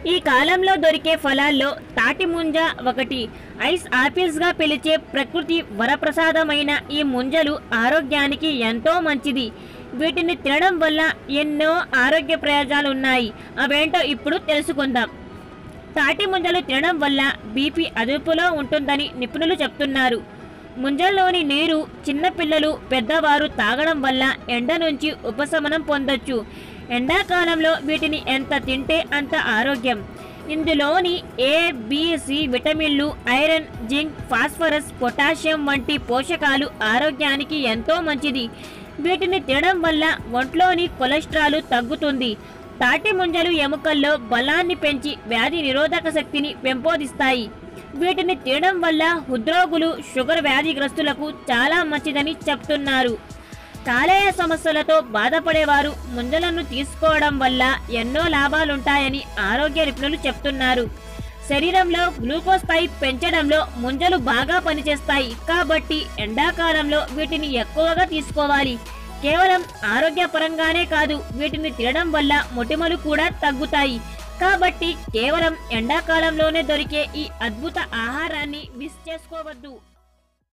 ఈ కాలంలో దొరికే ఫలాల్లో తాటి ముంజ ఒకటి ఐస్ ఆపిల్స్గా పిలిచే ప్రకృతి వరప్రసాదమైన ఈ ముంజలు ఆరోగ్యానికి ఎంతో మంచిది వీటిని తినడం వల్ల ఎన్నో ఆరోగ్య ప్రయోజనాలు ఉన్నాయి అవేంటో ఇప్పుడు తెలుసుకుందాం తాటి ముంజలు తినడం వల్ల బీపీ అదుపులో ఉంటుందని నిపుణులు చెప్తున్నారు ముంజల్లోని నీరు చిన్నపిల్లలు పెద్దవారు తాగడం వల్ల ఎండ నుంచి ఉపశమనం పొందొచ్చు ఎండాకాలంలో వీటిని ఎంత తింటే అంత ఆరోగ్యం ఇందులోని ఏ బి, సి విటమిన్లు ఐరన్ జింక్ ఫాస్ఫరస్ పొటాషియం వంటి పోషకాలు ఆరోగ్యానికి ఎంతో మంచిది వీటిని తినడం వల్ల ఒంట్లోని కొలెస్ట్రాల్ తగ్గుతుంది తాటి ముంజలు ఎముకల్లో బలాన్ని పెంచి వ్యాధి నిరోధక శక్తిని పెంపొందిస్తాయి వీటిని తినడం వల్ల హృద్రోగులు షుగర్ వ్యాధిగ్రస్తులకు చాలా మంచిదని చెప్తున్నారు కాలేయ సమస్యలతో బాధపడేవారు ముంజలను తీసుకోవడం వల్ల ఎన్నో లాభాలుంటాయని ఆరోగ్య నిపుణులు చెప్తున్నారు శరీరంలో గ్లూకోజ్ స్థాయి పెంచడంలో ముంజలు బాగా పనిచేస్తాయి కాబట్టి ఎండాకాలంలో వీటిని ఎక్కువగా తీసుకోవాలి కేవలం ఆరోగ్యపరంగానే కాదు వీటిని తినడం వల్ల మొటిమలు కూడా తగ్గుతాయి కాబట్టి కేవలం ఎండాకాలంలోనే దొరికే ఈ అద్భుత ఆహారాన్ని మిస్ చేసుకోవద్దు